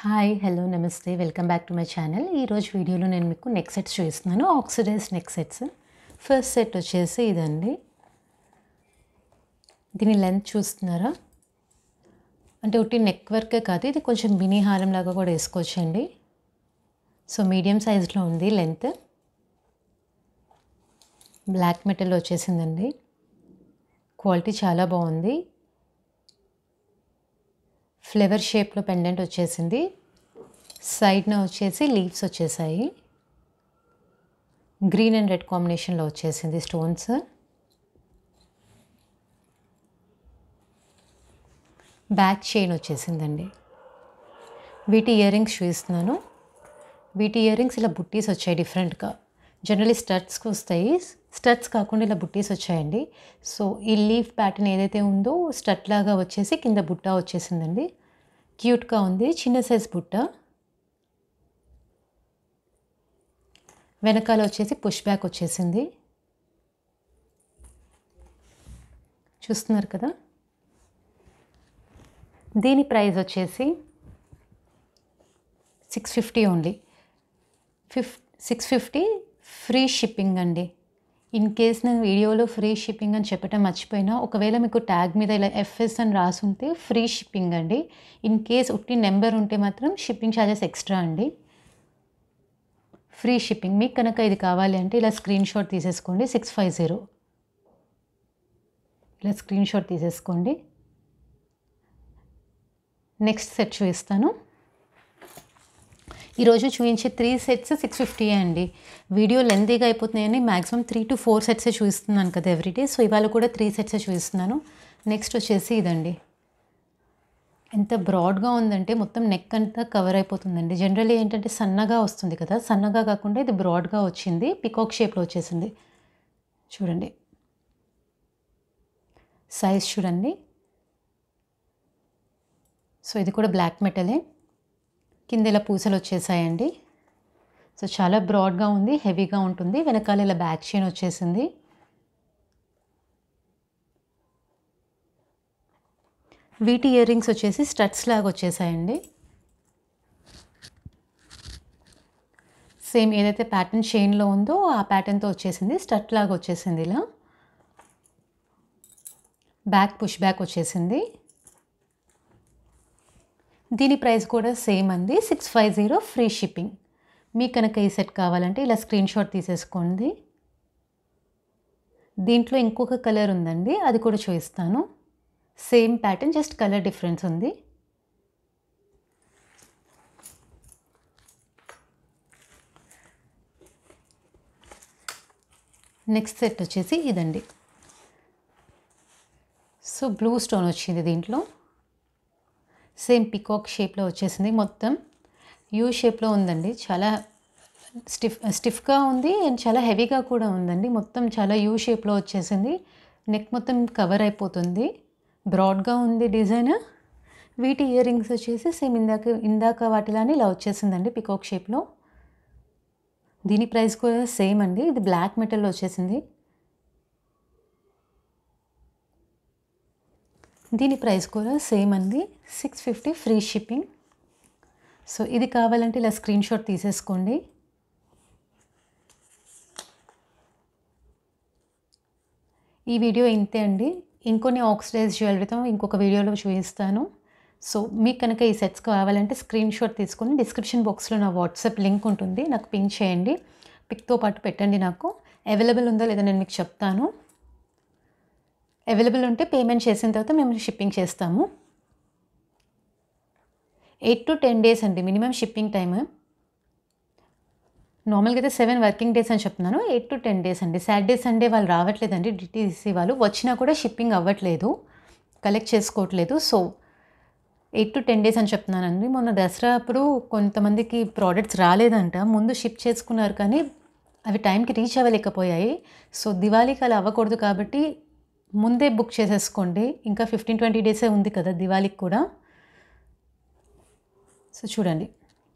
hi hello నమస్తే welcome back to my channel ఈరోజు వీడియోలో నేను మీకు నెక్ సెట్స్ చూపిస్తున్నాను oxidize neck sets first set వచ్చేసి ఇదండి దీని లెంత్ చూస్తున్నారా అంటే ఉట్టి నెక్ వర్కే కాదు ఇది కొంచెం మినీ హారం లాగా కూడా వేసుకోవచ్చండి సో మీడియం సైజులో ఉంది లెంత్ బ్లాక్ మెటల్ వచ్చేసిందండి క్వాలిటీ చాలా బాగుంది ఫ్లేవర్ షేప్లో పెండెంట్ వచ్చేసింది సైడ్న వచ్చేసి లీవ్స్ వచ్చేసాయి గ్రీన్ అండ్ రెడ్ కాంబినేషన్లో వచ్చేసింది స్టోన్స్ బ్యాక్ చైన్ వచ్చేసిందండి వీటి ఇయర్ రింగ్స్ చూపిస్తున్నాను వీటి ఇయర్ రింగ్స్ ఇలా బుట్టీస్ వచ్చాయి డిఫరెంట్గా జనరలీ స్టడ్స్కి వస్తాయి స్టడ్స్ కాకుండా ఇలా బుట్టీస్ వచ్చాయండి సో ఈ లీఫ్ ప్యాటర్న్ ఏదైతే ఉందో స్టడ్ లాగా వచ్చేసి కింద బుట్ట వచ్చేసిందండి క్యూట్గా ఉంది చిన్న సైజ్ బుట్ట వెనకాల వచ్చేసి పుష్ బ్యాక్ వచ్చేసింది చూస్తున్నారు కదా దీని ప్రైస్ వచ్చేసి సిక్స్ ఫిఫ్టీ ఓన్లీ ఫిఫ్ సిక్స్ ఫిఫ్టీ ఫ్రీ షిప్పింగ్ అండి ఇన్ కేస్ నేను వీడియోలో ఫ్రీ షిప్పింగ్ అని చెప్పటం మర్చిపోయినా ఒకవేళ మీకు ట్యాగ్ మీద ఇలా ఎఫ్ఎస్ అని రాసుంటే ఫ్రీ షిప్పింగ్ అండి ఇన్ కేస్ ఉట్టి నెంబర్ ఉంటే మాత్రం షిప్పింగ్ ఛార్జెస్ ఎక్స్ట్రా అండి ఫ్రీ షిప్పింగ్ మీకు కనుక ఇది కావాలి అంటే ఇలా స్క్రీన్ షాట్ తీసేసుకోండి సిక్స్ ఫైవ్ జీరో ఇలా స్క్రీన్ షాట్ తీసేసుకోండి నెక్స్ట్ సెట్ చూపిస్తాను ఈరోజు చూపించే త్రీ సెట్స్ సిక్స్ ఫిఫ్టీ అండి వీడియో లెంతీగా అయిపోతున్నాయని మ్యాక్సిమం త్రీ టు ఫోర్ సెట్సే చూపిస్తున్నాను కదా ఎవ్రీడే సో ఇవాళ కూడా త్రీ సెట్సే చూపిస్తున్నాను నెక్స్ట్ వచ్చేసి ఇదండి ఎంత బ్రాడ్గా ఉందంటే మొత్తం నెక్ అంతా కవర్ అయిపోతుందండి జనరల్లీ ఏంటంటే సన్నగా వస్తుంది కదా సన్నగా కాకుండా ఇది బ్రాడ్గా వచ్చింది పికాక్ షేప్లో వచ్చేసింది చూడండి సైజ్ చూడండి సో ఇది కూడా బ్లాక్ మెటలే కింద ఇలా పూసలు వచ్చేసాయండి సో చాలా బ్రాడ్గా ఉంది హెవీగా ఉంటుంది వెనకాల ఇలా బ్యాక్ చైన్ వచ్చేసింది వీటి ఇయర్ రింగ్స్ వచ్చేసి స్టడ్స్ లాగా వచ్చేసాయండి సేమ్ ఏదైతే ప్యాటర్న్ చైన్లో ఉందో ఆ ప్యాటర్న్తో వచ్చేసింది స్టడ్ లాగా వచ్చేసింది ఇలా బ్యాక్ పుష్ బ్యాక్ వచ్చేసింది దీని ప్రైస్ కూడా సేమ్ అండి six five zero free shipping మీకు కనుక ఈ సెట్ కావాలంటే ఇలా స్క్రీన్ షాట్ తీసేసుకోండి దీంట్లో ఇంకొక కలర్ ఉందండి అది కూడా చూపిస్తాను same pattern just colour difference ఉంది నెక్స్ట్ సెట్ వచ్చేసి ఇదండి సో బ్లూ స్టోన్ వచ్చింది దీంట్లో సేమ్ పికాక్ షేప్లో వచ్చేసింది మొత్తం యూ షేప్లో ఉందండి చాలా స్టిఫ్ స్టిఫ్గా ఉంది అండ్ చాలా హెవీగా కూడా ఉందండి మొత్తం చాలా యూ షేప్లో వచ్చేసింది నెక్ మొత్తం కవర్ అయిపోతుంది బ్రాడ్గా ఉంది డిజైన్ వీటి ఇయర్ రింగ్స్ వచ్చేసి సేమ్ ఇందాక ఇందాక వాటిలానే ఇలా వచ్చేసిందండి పికాక్ షేప్లో దీని ప్రైస్ కూడా సేమ్ అండి ఇది బ్లాక్ మెటల్లో వచ్చేసింది దీని ప్రైస్ కూడా సేమ్ అండి six fifty free shipping so ఇది కావాలంటే ఇలా స్క్రీన్ షాట్ తీసేసుకోండి ఈ వీడియో ఇంతే అండి ఇంకొన్ని ఆక్సిడైజ్ జ్యువెలరీతో ఇంకొక వీడియోలో చూపిస్తాను సో మీకు కనుక ఈ సెట్స్ కావాలంటే స్క్రీన్ షాట్ తీసుకొని డిస్క్రిప్షన్ బాక్స్లో నా వాట్సాప్ లింక్ ఉంటుంది నాకు పింక్ చేయండి పిక్తో పాటు పెట్టండి నాకు అవైలబుల్ ఉందో లేదో నేను మీకు చెప్తాను అవైలబుల్ ఉంటే పేమెంట్ చేసిన తర్వాత మేము షిప్పింగ్ చేస్తాము ఎయిట్ టు టెన్ డేస్ అండి మినిమం షిప్పింగ్ టైమ్ నార్మల్గా అయితే సెవెన్ వర్కింగ్ డేస్ అని చెప్తున్నాను ఎయిట్ టు టెన్ డేస్ అండి సాటర్డే సండే వాళ్ళు రావట్లేదండి డిటీసీ వాళ్ళు వచ్చినా కూడా షిప్పింగ్ అవ్వట్లేదు కలెక్ట్ చేసుకోవట్లేదు so eight to ten days అని చెప్తున్నానండి మొన్న దసరా అప్పుడు కొంతమందికి ప్రోడక్ట్స్ రాలేదంట ముందు షిప్ చేసుకున్నారు కానీ అవి టైంకి రీచ్ అవ్వలేకపోయాయి సో దివాళీకి అలా అవ్వకూడదు కాబట్టి ముందే బుక్ చేసేసుకోండి ఇంకా ఫిఫ్టీన్ ట్వంటీ డేసే ఉంది కదా దివాళీకి కూడా సో చూడండి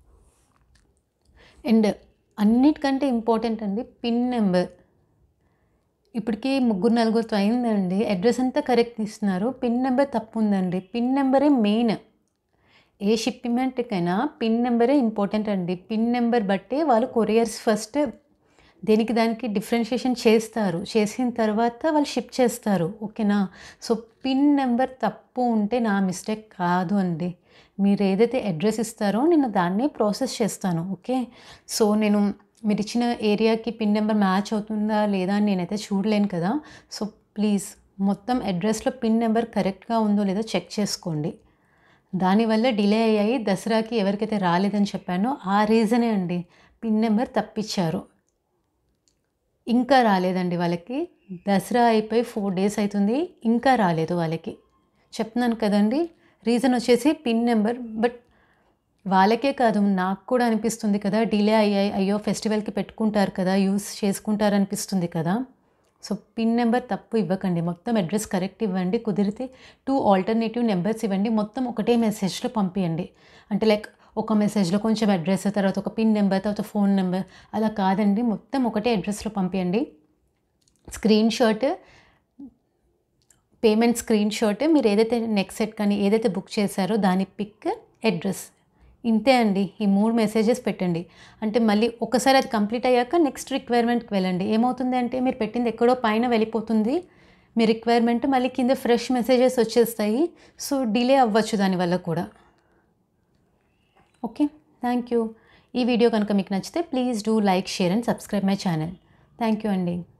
అండ్ అన్నిటికంటే ఇంపార్టెంట్ అండి పిన్ నెంబర్ ఇప్పటికీ ముగ్గురు నలుగురితో అయిందండి అడ్రస్ అంతా కరెక్ట్ ఇస్తున్నారు పిన్ నెంబర్ తప్పు ఉందండి పిన్ నెంబరే మెయిన్ ఏ షిప్మెంట్కైనా పిన్ నెంబరే ఇంపార్టెంట్ అండి పిన్ నెంబర్ బట్టే వాళ్ళు కొరియర్స్ ఫస్ట్ దేనికి దానికి డిఫరెన్షియేషన్ చేస్తారు చేసిన తర్వాత వాళ్ళు షిప్ చేస్తారు ఓకేనా సో పిన్ నెంబర్ తప్పు ఉంటే నా మిస్టేక్ కాదు అండి మీరు ఏదైతే అడ్రస్ ఇస్తారో నేను దాన్నే ప్రాసెస్ చేస్తాను ఓకే సో నేను మీరు ఇచ్చిన ఏరియాకి పిన్ నెంబర్ మ్యాచ్ అవుతుందా లేదా అని నేనైతే చూడలేను కదా సో ప్లీజ్ మొత్తం అడ్రస్లో పిన్ నెంబర్ కరెక్ట్గా ఉందో లేదో చెక్ చేసుకోండి దానివల్ల డిలే అయ్యాయి దసరాకి ఎవరికైతే రాలేదని చెప్పానో ఆ రీజనే అండి పిన్ నెంబర్ తప్పించారు ఇంకా రాలేదండి వాళ్ళకి దసరా అయిపోయి ఫోర్ డేస్ అవుతుంది ఇంకా రాలేదు వాళ్ళకి చెప్తున్నాను కదండి రీజన్ వచ్చేసి పిన్ నెంబర్ బట్ వాళ్ళకే కాదు నాకు కూడా అనిపిస్తుంది కదా డిలే అయ్యాయి అయ్యో ఫెస్టివల్కి పెట్టుకుంటారు కదా యూస్ చేసుకుంటారు అనిపిస్తుంది కదా సో పిన్ నెంబర్ తప్పు ఇవ్వకండి మొత్తం అడ్రస్ కరెక్ట్ ఇవ్వండి కుదిరితే టూ ఆల్టర్నేటివ్ నెంబర్స్ ఇవ్వండి మొత్తం ఒకటే మెసేజ్లో పంపించండి అంటే లైక్ ఒక మెసేజ్లో కొంచెం అడ్రస్ తర్వాత ఒక పిన్ నెంబర్ తర్వాత ఫోన్ నెంబర్ అలా కాదండి మొత్తం ఒకటే అడ్రస్లో పంపించండి screenshot payment screenshot మీరు ఏదైతే నెక్స్ట్ సెట్ కానీ ఏదైతే బుక్ చేశారో దాని పిక్ అడ్రస్ ఇంతే అండి ఈ మూడు మెసేజెస్ పెట్టండి అంటే మళ్ళీ ఒకసారి అది కంప్లీట్ అయ్యాక నెక్స్ట్ రిక్వైర్మెంట్కి వెళ్ళండి ఏమవుతుంది అంటే మీరు పెట్టింది ఎక్కడో పైన వెళ్ళిపోతుంది మీ రిక్వైర్మెంట్ మళ్ళీ కింద ఫ్రెష్ మెసేజెస్ వచ్చేస్తాయి సో డిలే అవ్వచ్చు దానివల్ల కూడా ఓకే థ్యాంక్ యూ ఈ వీడియో కనుక మీకు నచ్చితే please do like share and subscribe my channel thank you అండి